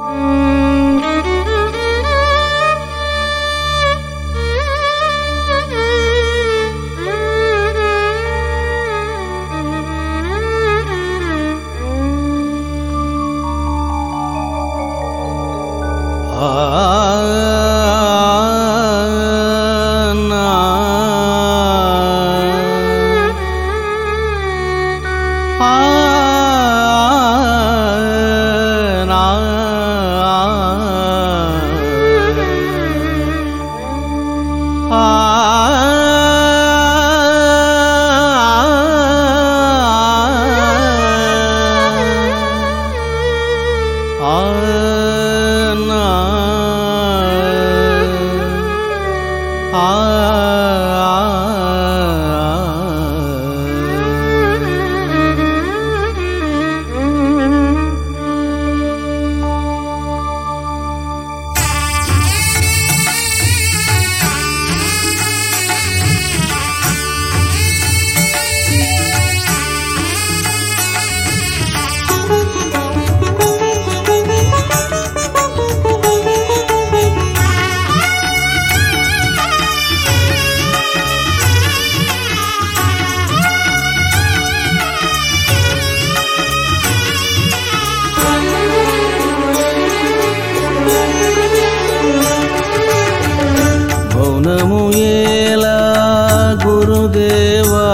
మౌనము ఏలా గురుదేవా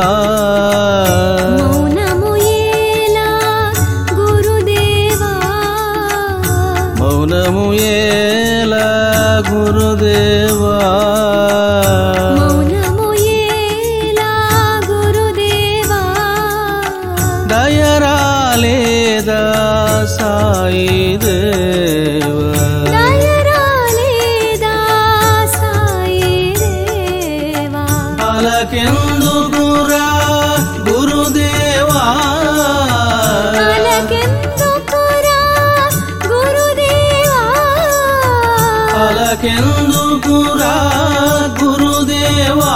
మౌనము ఏలా గురుదేవా మౌనము ఏలా గురుదేవా మౌనము ఏలా గురుదేవా దయరాలేదా సాయి దేవా దయరాలేదా సాయి దేవా అలకెందుకురా గురుదేవా అలకెందుకురా గురుదేవా అలకెందుకురా గురుదేవా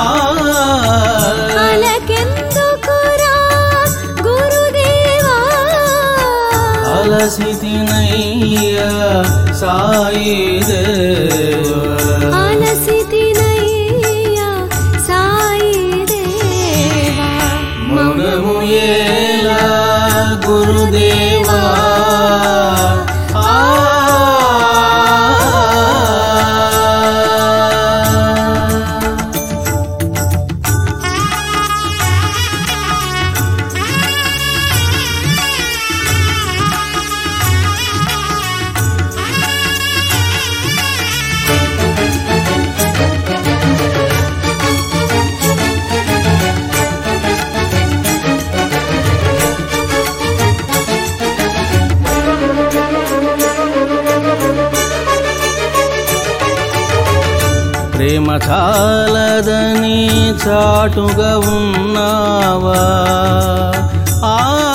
అలకెందుకురా గురుదేవా అలసితినయ్యా సాయి దేవా అలసితినయ్యా సాయి దేవా మౌనము ఏలా గురుదేవా ఆ ప్రేమ చాలదని చాటుగా ఉన్నావా ఆ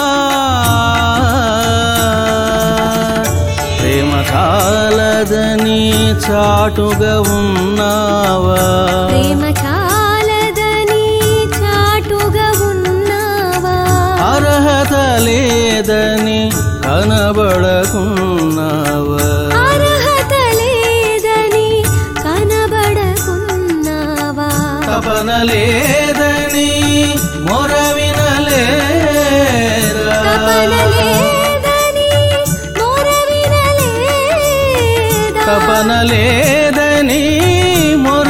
ప్రేమ చాలదని చాటుగా ఉన్నావా ప్రేమ చాలదని చాటుగా ఉన్నావా అర్హత లేదని కనబడకున్నావా అర్హత లేదని కనబడకున్నావా తపన లేదని మొర వినలేదా తపన లేదని మొర వినలేదా తపన లేదని మొర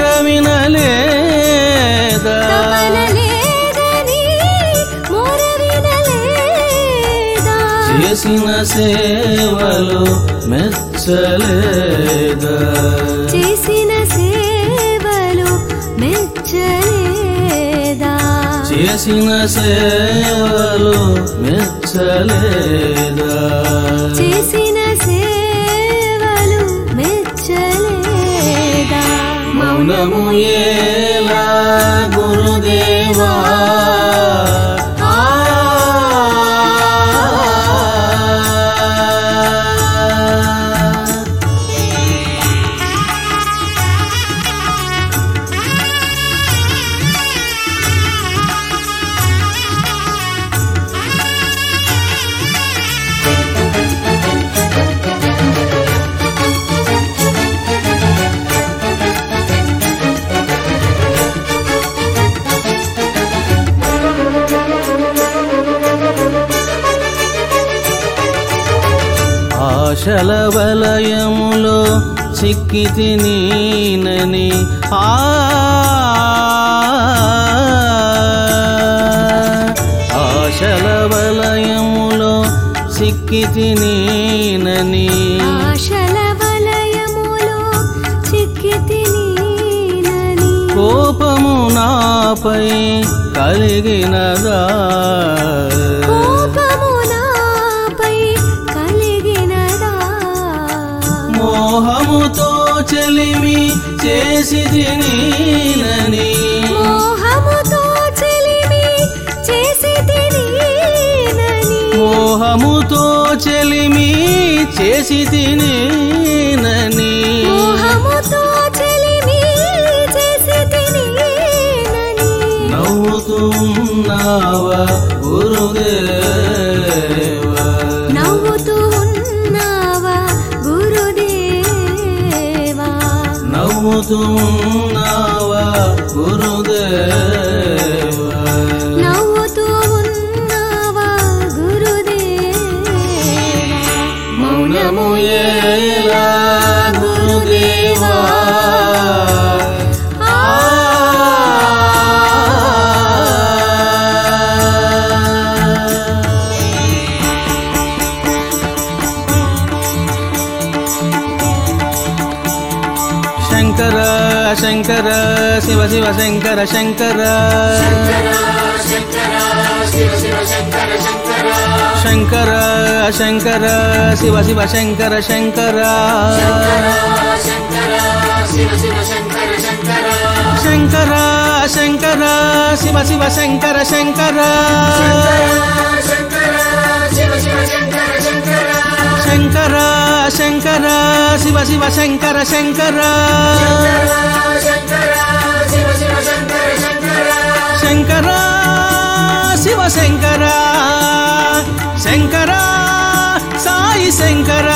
వినలేదా తపన లేదని మొర వినలేదా చేసిన సేవలు మెచ్చలేదా చేసిన సేవలు మెచ్చలేదా చేసిన సేవలు మెచ్చలేదా చేసిన సేవలు మెచ్చలేదా మౌనము ఏలా గురుదేవా ఆ ఆశల వలయములో చిక్కితి నీనని ఆ ఆశల వలయములో చిక్కితి నీనని ఆశల వలయములో చిక్కితి నీనని కోపము నాపై కలిగినదా కోపము నాపై కలిగినదా మోహముతో చెలిమి చేసి తినని మోహముతో చెలిమి చేసి తినని మోహముతో చెలిమి చేసి తినని మోహముతో చెలిమి చేసి తినని నవ్వుతున్నావా గురుదేవా నవ్వుతూ ఉన్నావా గురుదేవా నవ్వుతున్నావా గురుదేవా నవ్వుతూ ఉన్నావా గురుదేవా మౌనము ఏలా గురుదేవా ఆ శంకర శంకర శివ శివ శంకర శంకర శంకర శంకర శివ శివ శంకర శంకర శంకర శంకర శివ శివ శంకర శంకర శంకర శంకర శివ శివ శంకర శంకర శంకర శివ శంకర శంకర సాయి శంకర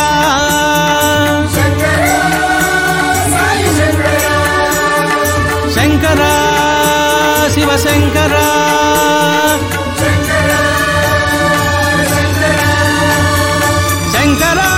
శంకర శివ శంకర శంకర